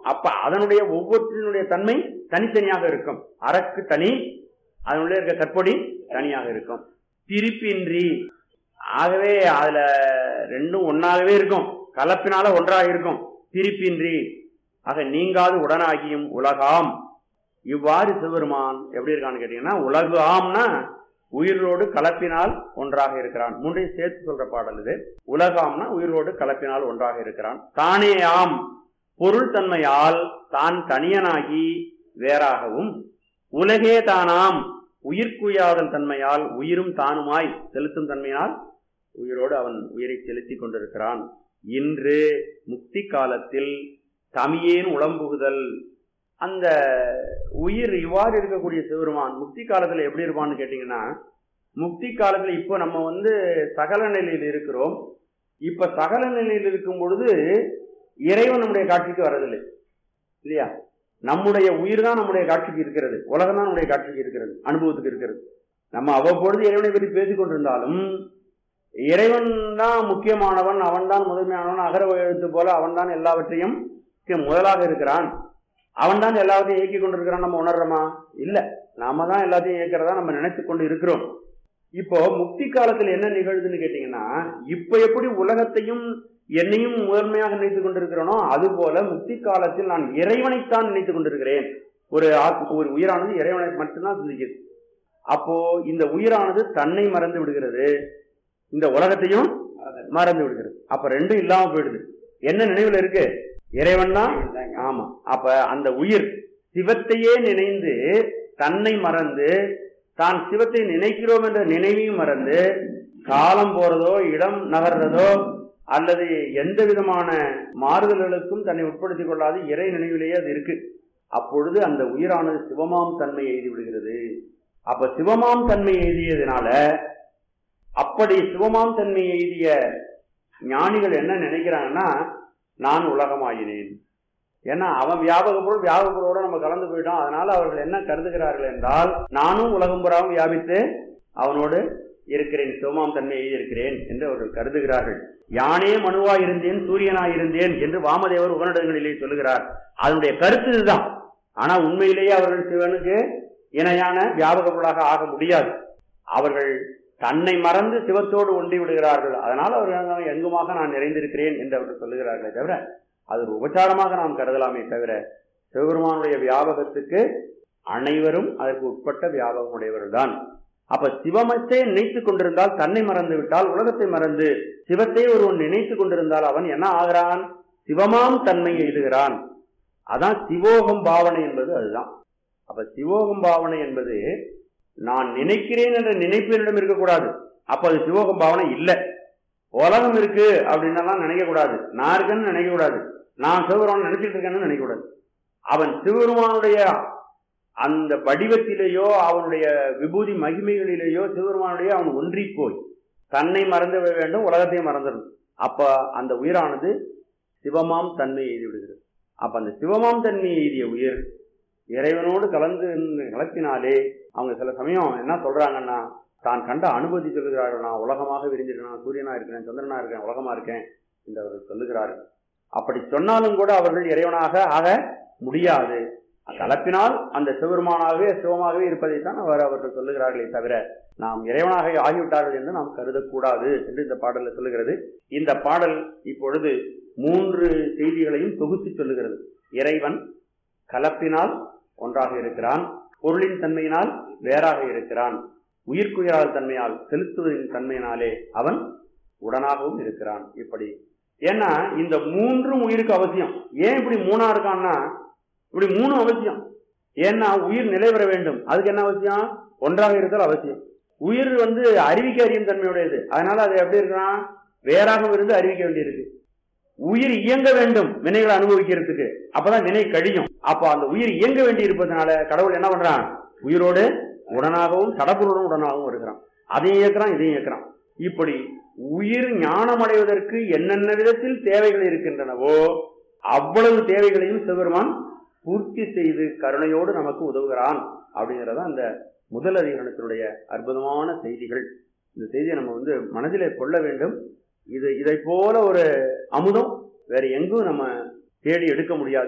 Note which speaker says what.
Speaker 1: அப்ப அதனுடைய ஒவ்வொன்றினுடைய தன்மை தனித்தனியாக இருக்கும் அரக்கு தனி அதனுடைய இருக்க கற்பொடி தனியாக இருக்கும் பிரிப்பின்றி ஆகவே அதுல ரெண்டும் ஒன்னாகவே இருக்கும் கலப்பினால ஒன்றாக இருக்கும் பிரிப்பின்றி ஆக நீங்காது உடனாகியும் உலகாம் இவ்வாறு சிவபெருமான் எப்படி இருக்கான்னு கேட்டீங்கன்னா உலகு ஆம்னா உயிரோடு கலப்பினால் ஒன்றாக இருக்கிறான் மூன்றையும் சேர்த்து சொல்ற பாடல் இது உலகாம்னா உயிரோடு கலப்பினால் ஒன்றாக இருக்கிறான் தானே ஆம் பொருள் தன்மையால் தான் தனியனாகி வேறாகவும் உலகே தானாம் உயிர்க்குயாதல் தன்மையால் உயிரும் தானுமாய் செலுத்தும் தன்மையால் உயிரோடு அவன் உயிரை செலுத்திக் கொண்டிருக்கிறான் இன்று முக்தி காலத்தில் தமியேன் உளம்புகுதல் அந்த உயிர் இவ்வாறு இருக்கக்கூடிய சிவருமான் முக்தி காலத்துல எப்படி இருப்பான்னு கேட்டீங்கன்னா முக்தி காலத்துல இப்போ நம்ம வந்து சகல நிலையில் இருக்கிறோம் இப்ப சகல நிலையில் இருக்கும் பொழுது இறைவன் நம்முடைய காட்சிக்கு வரதில்லை இல்லையா நம்முடைய உயிர் தான் நம்முடைய காட்சிக்கு இருக்கிறது உலகம் தான் நம்முடைய காட்சிக்கு இருக்கிறது அனுபவத்துக்கு இருக்கிறது நம்ம அவ்வப்பொழுது இறைவனை பற்றி பேசிக் கொண்டிருந்தாலும் இறைவன் தான் முக்கியமானவன் அவன் தான் முதன்மையானவன் அகர எழுத்து போல அவன் தான் எல்லாவற்றையும் முதலாக இருக்கிறான் அவன் தான் எல்லாத்தையும் இயக்கி கொண்டிருக்கிறான் நம்ம உணர்றோமா இல்ல நாம தான் எல்லாத்தையும் இயக்கிறதா நம்ம நினைத்து கொண்டு இருக்கிறோம் இப்போ முக்தி காலத்தில் என்ன நிகழ்துன்னு கேட்டீங்கன்னா இப்ப எப்படி உலகத்தையும் என்னையும் முதன்மையாக நினைத்துக் கொண்டிருக்கிறேனோ அது போல முக்தி காலத்தில் நான் இறைவனைத்தான் நினைத்துக் கொண்டிருக்கிறேன் ஒரு ஒரு உயிரானது இறைவனை மட்டும்தான் சிந்திக்குது அப்போ இந்த உயிரானது தன்னை மறந்து விடுகிறது இந்த உலகத்தையும் மறந்து விடுகிறது அப்ப ரெண்டும் இல்லாம போயிடுது என்ன நினைவுல இருக்கு இறைவன் தான் ஆமா அப்ப அந்த உயிர் சிவத்தையே நினைந்து தன்னை மறந்து தான் சிவத்தை நினைக்கிறோம் என்ற நினைவையும் மறந்து காலம் போறதோ இடம் நகர்றதோ அல்லது எந்த விதமான மாறுதல்களுக்கும் தன்னை உட்படுத்திக் கொள்ளாது இறை நினைவிலேயே அது இருக்கு அப்பொழுது அந்த உயிரானது சிவமாம் தன்மை எழுதி விடுகிறது அப்ப சிவமாம் தன்மை எழுதியதுனால அப்படி சிவமாம் தன்மை எழுதிய ஞானிகள் என்ன நினைக்கிறாங்கன்னா நான் உலகமாயினேன் ஏன்னா அவன் வியாபக பொருள் வியாபக பொருளோட நம்ம கலந்து போயிட்டோம் அதனால அவர்கள் என்ன கருதுகிறார்கள் என்றால் நானும் உலகம் புறாவும் வியாபித்து அவனோடு இருக்கிறேன் சிவமாம் தன்மையை இருக்கிறேன் என்று அவர்கள் கருதுகிறார்கள் யானே மனுவாய் இருந்தேன் சூரியனாய் இருந்தேன் என்று வாமதேவர் உபநிடங்களிலே சொல்லுகிறார் அதனுடைய கருத்து இதுதான் ஆனா உண்மையிலேயே அவர்கள் சிவனுக்கு இணையான வியாபக பொருளாக ஆக முடியாது அவர்கள் தன்னை மறந்து சிவத்தோடு ஒன்றி விடுகிறார்கள் அதனால் அவர்கள் எங்குமாக நான் நிறைந்திருக்கிறேன் என்று அவர்கள் சொல்லுகிறார்களே தவிர அது ஒரு உபச்சாரமாக நாம் கருதலாமே தவிர சிவபெருமானுடைய வியாபகத்துக்கு அனைவரும் அதற்கு உட்பட்ட வியாபகம் உடையவர்கள் தான் அப்ப சிவமத்தை நினைத்துக் கொண்டிருந்தால் தன்னை மறந்து விட்டால் உலகத்தை மறந்து சிவத்தை ஒருவன் நினைத்துக் கொண்டிருந்தால் அவன் என்ன ஆகிறான் சிவமாம் தன்மை எழுதுகிறான் அதான் சிவோகம் பாவனை என்பது அதுதான் அப்ப சிவோகம் பாவனை என்பது நான் நினைக்கிறேன் என்ற நினைப்பினிடம் இருக்கக்கூடாது அப்ப அது சிவோகம் பாவனை இல்லை உலகம் இருக்கு அப்படின்னலாம் நினைக்க கூடாது நான் இருக்கேன்னு நினைக்க கூடாது நான் சிவபெருமான் நினைச்சிட்டு இருக்கேன்னு நினைக்க கூடாது அவன் சிவபெருமானுடைய அந்த வடிவத்திலேயோ அவனுடைய விபூதி மகிமைகளிலேயோ சிவபெருமானுடைய அவன் ஒன்றி போய் தன்னை மறந்து வேண்டும் உலகத்தையும் மறந்துடும் அப்ப அந்த உயிரானது சிவமாம் தன்மை எழுதி விடுகிறது அப்ப அந்த சிவமாம் தன்மை எழுதிய உயிர் இறைவனோடு கலந்து கலத்தினாலே அவங்க சில சமயம் என்ன சொல்றாங்கன்னா தான் கண்ட அனுபூதி சொல்லுகிறார்கள் நான் உலகமாக விரிஞ்சிருக்கேன் நான் சூரியனா இருக்கிறேன் சந்திரனா இருக்கேன் உலகமா இருக்கேன் என்று அவர்கள் சொல்லுகிறார்கள் அப்படி சொன்னாலும் கூட அவர்கள் இறைவனாக ஆக முடியாது கலப்பினால் அந்த சிவருமானாகவே சிவமாகவே இருப்பதைத்தான் அவர் அவர்கள் சொல்லுகிறார்களே தவிர நாம் இறைவனாக ஆகிவிட்டார்கள் என்று நாம் கருதக்கூடாது என்று இந்த பாடலில் சொல்லுகிறது இந்த பாடல் இப்பொழுது மூன்று செய்திகளையும் தொகுத்து சொல்லுகிறது இறைவன் கலப்பினால் ஒன்றாக இருக்கிறான் பொருளின் தன்மையினால் வேறாக இருக்கிறான் உயிர்க்குயிரால் தன்மையால் செலுத்துவதின் தன்மையினாலே அவன் உடனாகவும் இருக்கிறான் இப்படி ஏன்னா இந்த மூன்றும் உயிருக்கு அவசியம் ஏன் இப்படி மூணா இருக்கான்னா இப்படி மூணு அவசியம் ஏன்னா உயிர் நிலை பெற வேண்டும் அதுக்கு என்ன அவசியம் ஒன்றாக இருத்தல் அவசியம் உயிர் வந்து அறிவிக்க அறியும் தன்மையுடையது அதனால அது எப்படி இருக்கான் வேறாகவும் இருந்து அறிவிக்க வேண்டியிருக்கு உயிர் இயங்க வேண்டும் வினைகளை அனுபவிக்கிறதுக்கு அப்பதான் வினை கழியும் அப்ப அந்த உயிர் இயங்க வேண்டி இருப்பதனால கடவுள் என்ன பண்றான் உயிரோடு உடனாகவும் கடவுளுடன் உடனாகவும் இருக்கிறான் அதையும் இயக்குறான் இதையும் இயக்குறான் இப்படி உயிர் ஞானம் அடைவதற்கு என்னென்ன விதத்தில் தேவைகள் இருக்கின்றனவோ அவ்வளவு தேவைகளையும் சிவபெருமான் பூர்த்தி செய்து கருணையோடு நமக்கு உதவுகிறான் அப்படிங்கிறத அந்த முதல் அதிகரணத்தினுடைய அற்புதமான செய்திகள் இந்த செய்தியை நம்ம வந்து மனதிலே கொள்ள வேண்டும் இது இதை போல ஒரு அமுதம் வேற எங்கும் நம்ம தேடி எடுக்க முடியாது